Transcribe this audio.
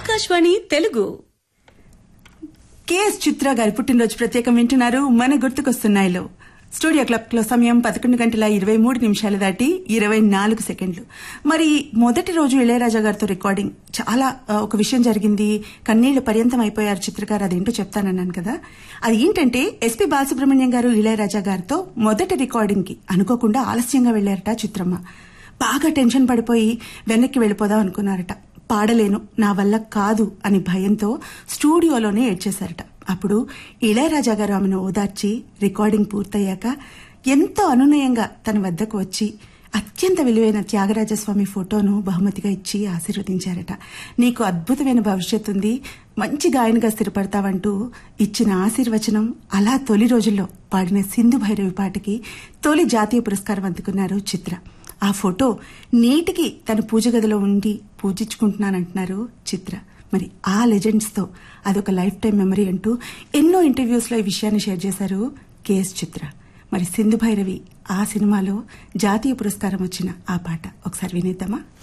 Akashvani Telugu KS చిత్ర గారి పుట్టినరోజు ప్రత్యేకం వింటున్నారు మన గుర్తుకొస్తున్నాయిలో స్టూడియో క్లబ్ లో సమయం పదకొండు గంటల ఇరవై మూడు నిమిషాలు దాటి ఇరవై నాలుగు సెకండ్లు మరి మొదటి రోజు ఇళయరాజా గారితో రికార్డింగ్ చాలా ఆ, ఒక విషయం జరిగింది కన్నీళ్లు పర్యంతం అయిపోయారు చిత్రకారు అదేంటో చెప్తానన్నాను కదా అది ఏంటంటే ఎస్పీ బాలసుబ్రహ్మణ్యం గారు ఇళయరాజా గారితో మొదటి రికార్డింగ్ కి అనుకోకుండా ఆలస్యంగా వెళ్లారట చిత్రమ్మ బాగా టెన్షన్ పడిపోయి వెనక్కి వెళ్ళిపోదాం అనుకున్నారట పాడలేను నా వల్ల కాదు అని భయంతో స్టూడియోలోనే ఏడ్చేశారట అప్పుడు ఇళయరాజా గారు ఆమెను ఓదార్చి రికార్డింగ్ పూర్తయ్యాక ఎంతో అనునయంగా తన వద్దకు వచ్చి అత్యంత విలువైన త్యాగరాజస్వామి ఫోటోను బహుమతిగా ఇచ్చి ఆశీర్వదించారట నీకు అద్భుతమైన భవిష్యత్తు ఉంది మంచి గాయనిగా స్థిరపడతావంటూ ఇచ్చిన ఆశీర్వచనం అలా తొలి రోజుల్లో పాడిన సింధు భైరవి పాటకి తొలి జాతీయ పురస్కారం అందుకున్నారు చిత్ర ఆ ఫోటో నేటికి తన పూజ గదిలో ఉండి పూజించుకుంటున్నానంటున్నారు చిత్ర మరి ఆ లెజెండ్స్ తో అదొక లైఫ్ టైం మెమరీ అంటూ ఎన్నో ఇంటర్వ్యూస్ లో ఈ విషయాన్ని షేర్ చేశారు కేఎస్ చిత్ర మరి సింధు భైరవి ఆ సినిమాలో జాతీయ పురస్కారం వచ్చిన ఆ పాట ఒకసారి వినేద్దామా